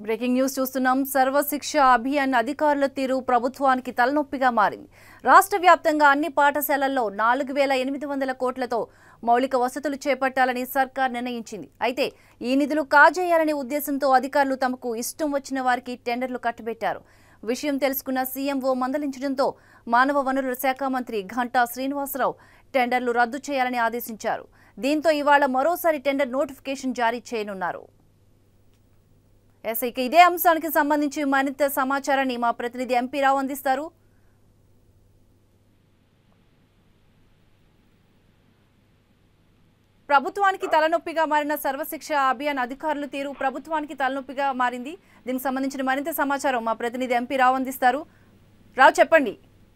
Breaking news చూస్తున్నాం సర్వశిక్ష అభియాన్ అధికారుల తీరు ప్రభుత్వానికి తలనొప్పిగా మారింది రాష్ట్ర వ్యాప్తంగా అన్ని పాఠశాలల్లో నాలుగు వేల ఎనిమిది వందల కోట్లతో మౌలిక వసతులు చేపట్టాలని సర్కార్ నిర్ణయించింది అయితే ఈ నిధులు కాజేయాలనే ఉద్దేశంతో అధికారులు తమకు ఇష్టం వచ్చిన వారికి టెండర్లు కట్టబెట్టారు విషయం తెలుసుకున్న సీఎంఓ మందలించడంతో మానవ వనరుల శాఖ మంత్రి ఘంటా శ్రీనివాసరావు టెండర్లు రద్దు చేయాలని ఆదేశించారు దీంతో ఇవాళ మరోసారి టెండర్ నోటిఫికేషన్ జారీ చేయనున్నారు ఎస్ ఇక ఇదే అంశానికి సంబంధించి మరింత సమాచారాన్ని మా ప్రతినిధి ఎంపీ రావు అందిస్తారు ప్రభుత్వానికి తలనొప్పిగా మారిన సర్వశిక్ష అభియాన్ అధికారుల తీరు ప్రభుత్వానికి తలనొప్పిగా మారింది దీనికి సంబంధించిన మరింత సమాచారం మా ప్రతినిధి ఎంపీ రావు అందిస్తారు రావు చెప్పండి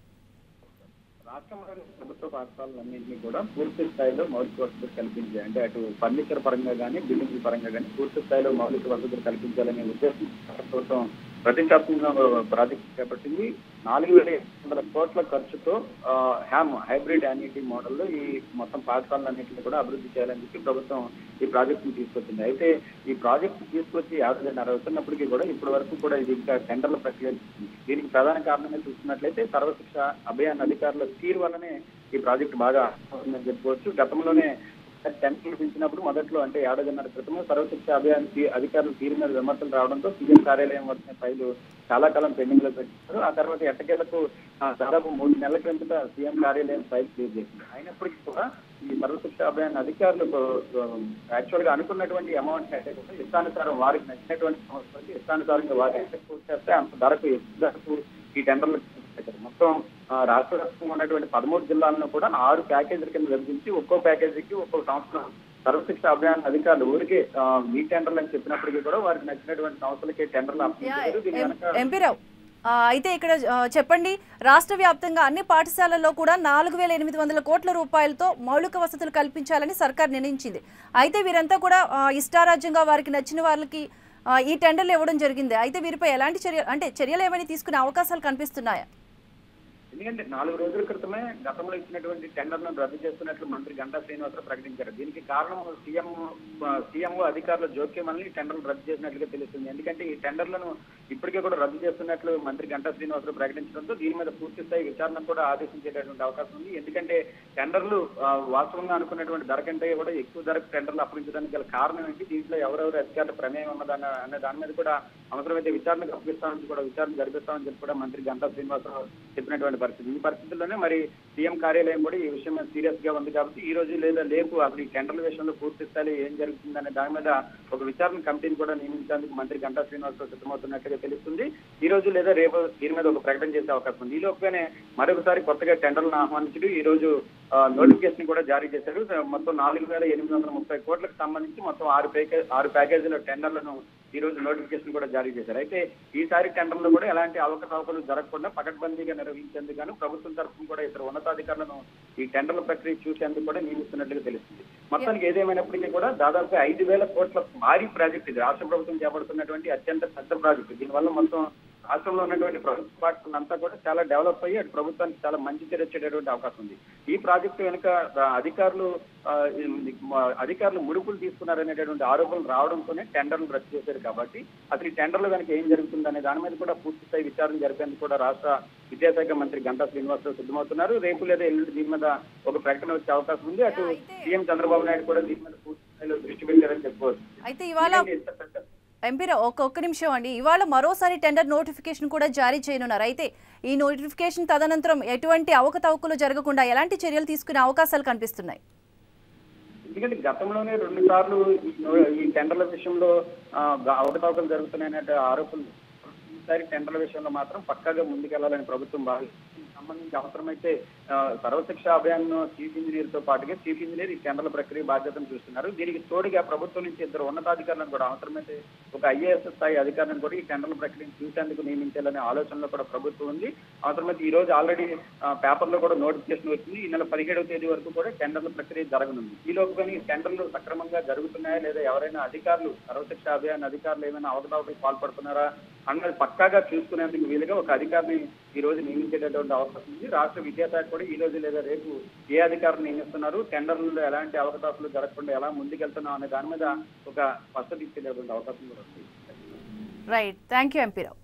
రాష్ట్రంలోని ప్రభుత్వ పాఠశాలలన్నింటినీ కూడా పూర్తి స్థాయిలో మౌలిక వసతులు కల్పించాలి అంటే అటు ఫర్నిచర్ పరంగా కానీ బిల్డింగ్ పరంగా కానీ పూర్తి స్థాయిలో మౌలిక వసతులు కల్పించాలనే ఉద్దేశం రాష్ట్ర ప్రభుత్వం ప్రతిష్టాత్మకంగా ప్రాజెక్టు చేపట్టింది నాలుగు వేల ఎనిమిది వందల కోట్ల ఖర్చుతో ఆ, హ్యామ్ హైబ్రిడ్ యాన్యుటీ మోడల్లో ఈ మొత్తం పాఠశాలన్నింటినీ కూడా అభివృద్ధి చేయాలని చెప్పి ప్రభుత్వం ఈ ప్రాజెక్టును తీసుకొచ్చింది అయితే ఈ ప్రాజెక్టు తీసుకొచ్చి యాభైన్నర అవుతున్నప్పటికీ కూడా ఇప్పటి వరకు కూడా ఇది ఇంకా టెండర్ల ప్రక్రియ జరుగుతుంది. దీనికి ప్రధాన కారణంగా చూస్తున్నట్లయితే సర్వశిక్ష అభియాన్ అధికారుల తీరు వల్లనే ఈ ప్రాజెక్టు బాగా అవుతుందని చెప్పుకోవచ్చు గతంలోనే టెండర్లు పిలిచినప్పుడు మొదట్లో అంటే ఏడాదిన్నర క్రితమే సర్వశిక్ష అభియాన్ తీ- అధికారులు తీరు మీద విమర్శలు రావడంతో సీఎం కార్యాలయం వచ్చిన ఫైలు చాలా కాలం పెండింగ్ లో పెట్టారు ఆ తర్వాత ఎట్టకేలకు ఆ, దాదాపు మూడు నెలల క్రిందట సీఎం కార్యాలయం ఫైల్ క్లియర్ చేసింది అయినప్పటికీ కూడా ఈ సర్వశిక్ష అభియాన్ అధికారులు యాక్చువల్ గా అనుకున్నటువంటి అమౌంట్ కంటే కూడా ఇష్టానుసారం వారికి నచ్చినటువంటి సంస్థలకి ఇష్టానుసారంగా వారికి ఎంత పూర్తి చేస్తే అంత ధరకు ఎక్కువ ధరకు ఈ టెండర్లు పెట్టారు. మొత్తం ఆ, రాష్ట్ర వ్యాప్తంగా ఉన్నటువంటి పదమూడు జిల్లాలను కూడా ఆరు ప్యాకేజీల కింద విభజించి ఒక్కో ప్యాకేజీకి ఒక్కో సంవత్సరం సర్వశిక్ష అభియాన్ అధికారులు ఊరికే ఆ, మీ టెండర్లు అని చెప్పినప్పటికీ కూడా వారికి నచ్చినటువంటి సంస్థలకి టెండర్లు అప్పించారు దీని ఎం- వెనక ఎంపీ రావు ఆ, అయితే ఇక్కడ ఆ, చెప్పండి రాష్ట్ర వ్యాప్తంగా అన్ని పాఠశాలల్లో కూడా నాలుగు వేల ఎనిమిది వందల కోట్ల రూపాయలతో మౌలిక వసతులు కల్పించాలని సర్కార్ నిర్ణయించింది అయితే వీరంతా కూడా ఆ, ఇష్టారాజ్యంగా వారికి నచ్చిన వాళ్ళకి ఆ, ఈ టెండర్లు ఇవ్వడం జరిగింది అయితే వీరిపై ఎలాంటి చర్య అంటే చర్యలు ఏమైనా తీసుకునే అవకాశాలు కనిపిస్తున్నాయా ఎందుకంటే నాలుగు రోజుల క్రితమే గతంలో ఇచ్చినటువంటి టెండర్లను రద్దు చేస్తున్నట్లు మంత్రి గంటా శ్రీనివాసరావు ప్రకటించారు దీనికి కారణం సీఎం సీఎం అధికారుల జోక్యం వల్ల ఈ టెండర్లు రద్దు చేసినట్లుగా తెలుస్తుంది ఎందుకంటే ఈ టెండర్లను ఇప్పటికే కూడా రద్దు చేస్తున్నట్లు మంత్రి గంటా శ్రీనివాసరావు ప్రకటించడంతో దీని మీద పూర్తి స్థాయి విచారణ కూడా ఆదేశించేటటువంటి అవకాశం ఉంది ఎందుకంటే టెండర్లు ఆ, వాస్తవంగా అనుకున్నటువంటి ధర కంటే కూడా ఎక్కువ ధరకు టెండర్లు అప్పగించడానికి గల కారణం ఏంటి దీంట్లో ఎవరెవరు అధికారుల ప్రమేయం ఉన్నదన్న అనే దాని మీద కూడా అవసరమైతే విచారణకు అప్పగిస్తామని కూడా విచారణ జరిపిస్తామని చెప్పి కూడా మంత్రి గంటా శ్రీనివాసరావు చెప్పినటువంటి పరిస్థితి ఈ పరిస్థితుల్లోనే మరి సీఎం కార్యాలయం కూడా ఈ విషయం మీద సీరియస్ గా ఉంది కాబట్టి ఈ రోజు లేదా రేపు అసలు ఈ టెండర్ల విషయంలో పూర్తి స్థాయి ఏం జరుగుతుందనే దాని మీద ఒక విచారణ కమిటీని కూడా నియమించేందుకు మంత్రి గంటా శ్రీనివాసరావు సిద్ధమవుతున్నట్లుగా తెలుస్తుంది ఈ రోజు లేదా రేపు దీని మీద ఒక ప్రకటన చేసే అవకాశం ఉంది ఈ లోపుగానే మరొకసారి కొత్తగా టెండర్లను ఆహ్వానించడం ఈ రోజు నోటిఫికేషన్ కూడా జారీ చేశారు మొత్తం నాలుగు వేల ఎనిమిది వందల ముప్పై కోట్లకు సంబంధించి మొత్తం ఆరు ప్యాకేజ్ ఆరు ప్యాకేజీల టెండర్లను ఈ రోజు నోటిఫికేషన్ కూడా జారీ చేశారు అయితే ఈసారి టెండర్లో కూడా ఎలాంటి అవకతవకలు జరగకుండా పకడ్బందీగా నిర్వహించేందుకు గాను ప్రభుత్వం తరఫున కూడా ఇతర ఉన్నతాధికారులను ఈ టెండర్ల ప్రక్రియ చూసేందుకు కూడా నియమిస్తున్నట్లుగా తెలుస్తుంది మొత్తానికి ఏదేమైనప్పటికీ కూడా దాదాపు ఐదు వేల కోట్ల భారీ ప్రాజెక్ట్ ఇది రాష్ట్ర ప్రభుత్వం చేపడుతున్నటువంటి అత్యంత పెద్ద ప్రాజెక్టు దీనివల్ల మొత్తం రాష్ట్రంలో ఉన్నటువంటి ప్రభుత్వ పాఠశాలలు అంతా కూడా చాలా డెవలప్ అయ్యి అటు ప్రభుత్వానికి చాలా మంచి పేరు వచ్చేటటువంటి అవకాశం ఉంది ఈ ప్రాజెక్టు వెనుక ఆ, అధికారులు ఆ, ఈ, మ, అధికారులు ముడుపులు తీసుకున్నారనేటటువంటి ఆరోపణలు రావడంతోనే టెండర్లు రద్దు చేశారు కాబట్టి అసలు ఈ టెండర్లు కనుక ఏం జరుగుతుందనే దాని మీద కూడా పూర్తి స్థాయి విచారణ జరిపేందుకు కూడా రాష్ట్ర విద్యాశాఖ మంత్రి గంటా శ్రీనివాసరావు సిద్ధమవుతున్నారు రేపు లేదా ఎల్లుండి దీని మీద ఒక ప్రకటన వచ్చే అవకాశం ఉంది అటు అయితే- సీఎం చంద్రబాబు నాయుడు కూడా దీని మీద పూర్తి స్థాయిలో దృష్టి పెట్టారని చెప్పుకోవచ్చు అయితే ఇవాళ ఏంటి ఇంత పెద్ద- ఎంపీ రావు ఒక్క ఒక్క నిమిషం అండి ఇవాళ మరోసారి టెండర్ నోటిఫికేషన్ కూడా జారీ చేయనున్నారు అయితే ఈ నోటిఫికేషన్ తదనంతరం ఎటువంటి అవకతవకలు జరగకుండా ఎలాంటి చర్యలు తీసుకునే అవకాశాలు కనిపిస్తున్నాయి ఎందుకంటే గతంలోనే రెండు సార్లు ఈ నో- ఈ టెండర్ల విషయంలో ఆ, గ- అవకతవకలు జరుగుతున్నాయనే ఆరోపణలు ఈసారి టెండర్ల విషయంలో మాత్రం పక్కాగా ముందుకెళ్లాలని ప్రభుత్వం భావిస్తుంది దీనికి సంబంధించి అవసరమైతే ఆ, సర్వశిక్ష అభియాన్ చీఫ్ ఇంజనీర్ తో పాటుగా చీఫ్ ఇంజనీర్ ఈ టెండర్ల ప్రక్రియ బాధ్యతను చూస్తున్నారు దీనికి తోడుగా ప్రభుత్వం నుంచి ఇద్దరు ఉన్నతాధికారులను కూడా అవసరమైతే ఒక ఐఏఎస్ స్థాయి అధికారులను కూడా ఈ టెండర్ల ప్రక్రియను చూసేందుకు నియమించాలనే ఆలోచనలో కూడా ప్రభుత్వం ఉంది అవసరమైతే ఈ రోజు ఆల్రెడీ పేపర్లో కూడా నోటిఫికేషన్ వచ్చింది ఈ నెల పదిహేడవ తేదీ వరకు కూడా టెండర్ల ప్రక్రియ జరగనుంది ఈ లోపు కానీ టెండర్లు సక్రమంగా జరుగుతున్నాయా లేదా ఎవరైనా అధికారులు సర్వశిక్ష అభియాన్ అధికారులు ఏమైనా అవకతవకలు పాల్పడుతున్నారా అన్నది పక్కాగా చూసుకునేందుకు వీలుగా ఒక అధికారిని ఈ రోజు నియమించేటటువంటి అవకాశం ఉంది రాష్ట్ర విద్యాశాఖ కూడా ఈ రోజు లేదా రేపు ఏ అధికారులు నియమిస్తున్నారు టెండర్లలో ఎలాంటి అవకతవకలు జరగకుండా ఎలా ముందుకెళ్తున్నాం అనే దాని మీద ఒక స్పష్టత ఇచ్చేటటువంటి అవకాశం కూడా ఉంది రైట్ థ్యాంక్ యూ ఎంపీరావు